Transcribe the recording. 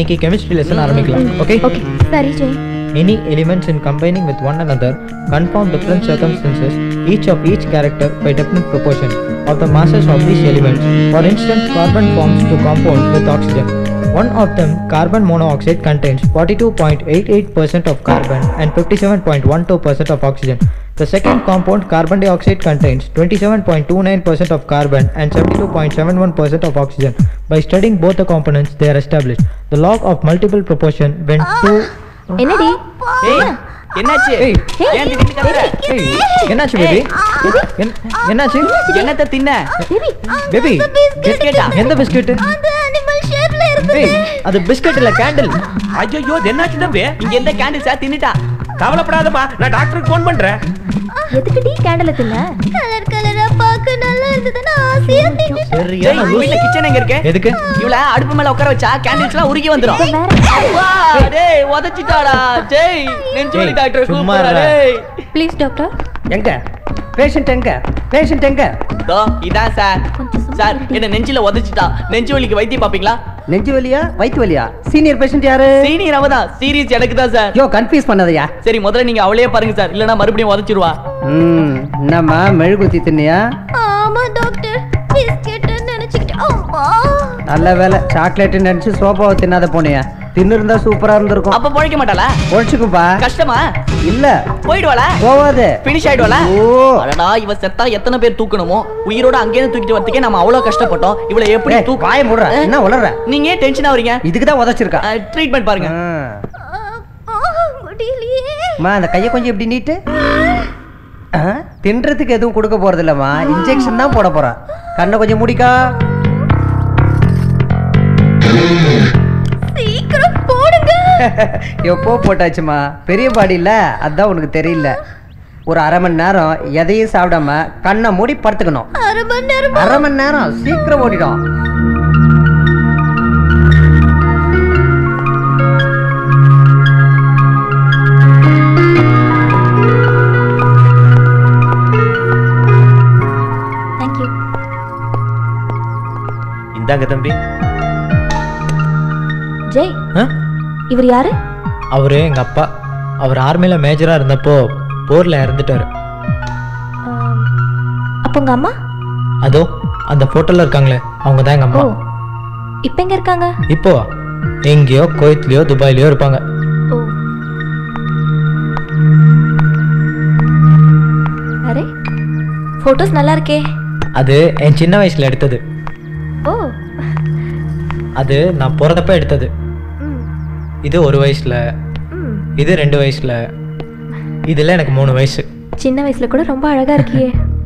இன்னைக்கு chemistry lesson ஆரம்பிக்கலாம் okay okay சரி Jai Any elements in combining with one another confound different circumstances, each of each character by definite proportion of the masses of these elements. For instance, carbon forms to compound with oxygen. One of them, carbon monoxide, contains 42.88% of carbon and 57.12% of oxygen. The second compound, carbon dioxide, contains 27.29% of carbon and 72.71% of oxygen. By studying both the components, they are established. The law of multiple proportion when two என்னடி ஏய் என்னாச்சு ஏய். ஏன் திடீர்னு கத்துற ஏய், என்னாச்சு baby என்னாச்சு என்னத்த தின்ன பேபி பேபி பிஸ்கெட்டா எந்த பிஸ்கெட் அந்த அனிமல் ஷேப்ல இருக்கு ஏய் அது பிஸ்கெட் இல்ல கேண்டில் ஐயோ என்னாச்சு தம்பி இங்க எந்த கேண்டில் சார் தின்னுட்டா கவலைப்படாதப்பா நான் டாக்டருக்கு ஃபோன் பண்றேன் எதுக்குடி கேண்டல தின்ன கலர் கலரா பார்க்க நல்லா இருந்ததுன்னு ஆசையா தின்னு சரியா ஜெய் வீட்ல கிச்சன் எங்க இருக்கு எதுக்கு இவள அடுப்பு மேல உட்கார வச்சா கேண்டில்ஸ் எல்லாம் உருகி வந்துரும் வேற அப்பா, டேய் உதச்சிட்டாடா ஜெய் நெஞ்சு வலி ஏய், டாக்டர் சும்மா கூப்பிடுறா இருடா. டேய் ப்ளீஸ் டாக்டர் எங்க பேஷண்ட் எங்க பேஷண்ட் எங்க தோ இதான் சார் கொஞ்சம் சும்மா சார் இருடி. என்ன நெஞ்சில உதச்சிட்டா நெஞ்சு வலிக்கு வைத்தியம் பாப்பீங்களா நெஞ்சு வலியா வயிற்று வலியா சீனியர் பேஷண்ட் யாரு சீனியர் அவதான் சீரியஸ் எனக்கு தான் சார் யோ கன்ஃபியூஸ் பண்ணதையா சரி முதல்ல நீங்க அவளையே பாருங்க சார் இல்லனா மறுபடியும் உதச்சிருவா ம் என்னம்மா மெழுகுத்தி தின்னியா ஆமா டாக்டர் பிஸ்கெட் நினைச்சிட்டேன் அம்மா நல்ல வேலை சாக்லேட் நினைச்சு சோபாவை தின்னாத போனியா தின்னு இருந்தா சூப்பரா இருந்திருக்கும் அப்ப பொழைக்க மாட்டாளா பொழைச்சுக்குப்பா கஷ்டமா இல்ல போயிடுவாளா போவாது பினிஷ் ஆயிடுவாளா ஓ அடடா இவ செத்தா எத்தனை பேர் தூக்கணுமோ உயிரோட அங்கேயே தூக்கிட்டு வரதுக்கே நம்ம அவ்வளவு கஷ்டப்பட்டோம் இவளை எப்படி ஏய், தூக்க வாயை மூடுற என்ன உளற நீங்க ஏன் டென்ஷன் ஆவறீங்க இதுக்கு தான் உதச்சிருக்கா ட்ரீட்மெண்ட் பாருங்க முடியலையே அம்மா அந்த கையை கொஞ்சம் இப்படி நீட்டு ஆ, தின்றதுக்கு எதுவும் கொடுக்க போறது இல்லம்மா இன்ஜெக்ஷன் தான் போட போறா கண்ணை கொஞ்சம் முடிக்கா சீக்கிரம் போடுங்க எப்போ போட்டாச்சுமா பெரிய பாடி இல்ல அதான் உனக்கு தெரியல ஒரு அரை மணி நேரம் எதையும் சாப்பிடாம கண்ணை மூடி படுத்துக்கணும் அரை மணி நேரம் அரை மணி நேரம் சீக்கிரம் ஓடிடும் தேங்க்யூ இந்தாங்க தம்பி ஜெய் ஆ? இவர் யாரு அவரு எங்க அப்பா அவர் ஆர்மியில மேஜரா இருந்தப்போ போர்ல இறந்துட்டாரு ஆம், அப்போ உங்க அம்மா அதோ அந்த போட்டோல இருக்காங்களே அவங்க தான் எங்க ஓ அம்மா இப்போ எங்க இருக்காங்க இப்போ எங்கேயோ குவைத்லயோ துபாய்லயோ இருப்பாங்க ஓ அரே ஃபோட்டோஸ் நல்லா இருக்கே அது என் சின்ன வயசுல எடுத்தது ஓ அது நான் பிறந்தப்ப எடுத்தது ம் இது ஒரு வயசுல ம் இது ரெண்டு வயசுல இதுல எனக்கு மூணு வயசு சின்ன வயசுல கூட ரொம்ப அழகா இருக்கியே